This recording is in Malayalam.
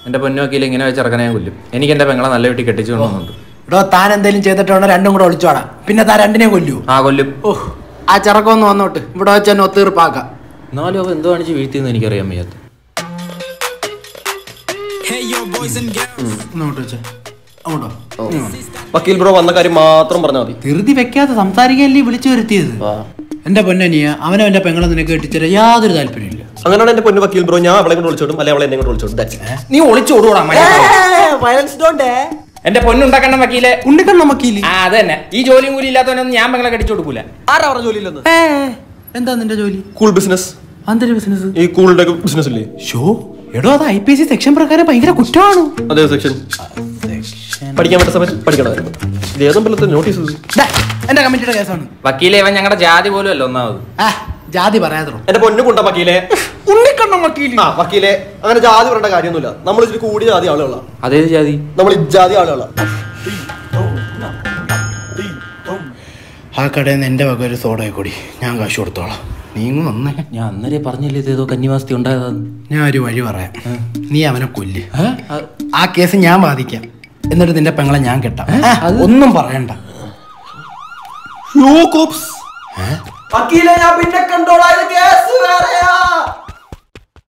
എന്റെ പൊന്നോക്കിയിൽ ഇങ്ങനെ വെച്ച് ഇറക്കണേ ഞാൻ കൊല്ലും എനിക്ക് എന്റെ പെങ്ങളെ നല്ല വീട്ടിൽ കെട്ടിച്ചു കൊണ്ടുവന്നുണ്ട് എടോ താൻ എന്തെങ്കിലും ചെയ്തിട്ടാണോ രണ്ടും കൂടെ ഒളിച്ചോടാ പിന്നെ താൻ രണ്ടിനെ കൊല്ലൂ ആ കൊല്ലും ഓ ആ ചെറുക്കൊന്ന് വന്നോട്ട് ഇവിടെ വെച്ച് തന്നെ ഒത്തീർപ്പാക്കാം എന്നാലും അവ എന്തോ കാണിച്ച് വീഴ്ത്തിയെന്ന് എനിക്കറിയാൻ വയ്യാത്ത ഒന്നോട്ട് വെച്ചേ അങ്ങോട്ടോ നീ വന്നോ. വക്കീൽ ബ്രോ വന്ന കാര്യം മാത്രം പറഞ്ഞാൽ മതി ധൃതി വെക്കാതെ സംസാരിക്കാനല്ലേ വിളിച്ചു വരുത്തിയത് എന്റെ പൊന്നനിയ അവനവന്റെ പെങ്ങളെ നിനക്ക് കെട്ടിച്ചേരാൻ യാതൊരു താല്പര്യമില്ല അങ്ങനെയാണ് എന്റെ പൊന്നു വക്കീൽ ബ്രോ ഞാൻ അവളെ കൊണ്ട് വിളിച്ചോടും അല്ലെ അവളെ എന്നെ കൊണ്ട് വിളിച്ചോടും That's it. നീ ഒളിച്ചോടൂടാ വയലൻസ് ഡോണ്ട് എന്റെ പൊന്നുണ്ടാക്കണ്ട വക്കീലെ ഉണ്ണിക്കണ്ണ മക്കീല് ആ അത് തന്നെ ഈ ജോലിയും കൂലി ഇല്ലാത്തവനൊന്നും ഞാൻ പെങ്ങളെ കെട്ടിച്ചു കൊടുക്കൂല ആരാ പറഞ്ഞ ജോലിയില്ലെന്ന് ഏ, എന്താ നിന്റെ ജോലി കൂൾ ബിസിനസ് അന്തര ബിസിനസ് ഈ കൂളിന്റെ ബിസിനസ് ഇല്ലേ ഷോ എടോ അത് ഐ പി എസ് സി സെക്ഷൻ പ്രകാരം ഭയങ്കര കുറ്റമാണ് അതേ സെക്ഷൻ പഠിക്കാൻ പറ്റുന്ന സമയത്ത് പഠിക്കണമായിരുന്നു ഇത് ഏതമ്പലത്തെ നോട്ടീസ് ദാ, എന്റെ കമ്മിറ്റിയുടെ കേസാണ് വക്കീലെ ഇവൻ ഞങ്ങളുടെ ജാതി പോലും അല്ല ഒന്നാമത് ആ ജാതി പറയാതോ എന്റെ പൊന്നു കൊണ്ട വക്കീലെ ഉണ്ണിക്കണ്ണ മക്കീല് ആ വക്കീലെ അങ്ങനെ ജാതി പറയേണ്ട കാര്യമൊന്നുമില്ല നമ്മൾ ഇച്ചിരി കൂടിയ ജാതി ആളുകളാ അതേത് ജാതി നമ്മൾ ഇജാതി ആളുകളാ ആ കടയിൽ നിന്ന് എന്റെ വക ഒരു സോഡയെ കൂടി ഞാൻ കാശ് കൊടുത്തോളാം നീങ്ങ് വന്നേ ഞാൻ അന്നേരെ പറഞ്ഞില്ലേ ഇത് ഏതോ കന്നിവാസ്തി ഉണ്ടായതാന്ന് ഞാൻ ഒരു വഴി പറയാം നീ അവനെ കൊല്ല് ഏ? അത് ആ കേസ് ഞാൻ ബാധിക്കാം എന്നിട്ട് നിന്റെ പെങ്ങളെ ഞാൻ കെട്ടാം ഒന്നും പറയണ്ട യോ കോപ്സ് വക്കീലെ ഞാൻ പിന്നെ കണ്ടോളാം ഇത് കേസ് വേറെയാ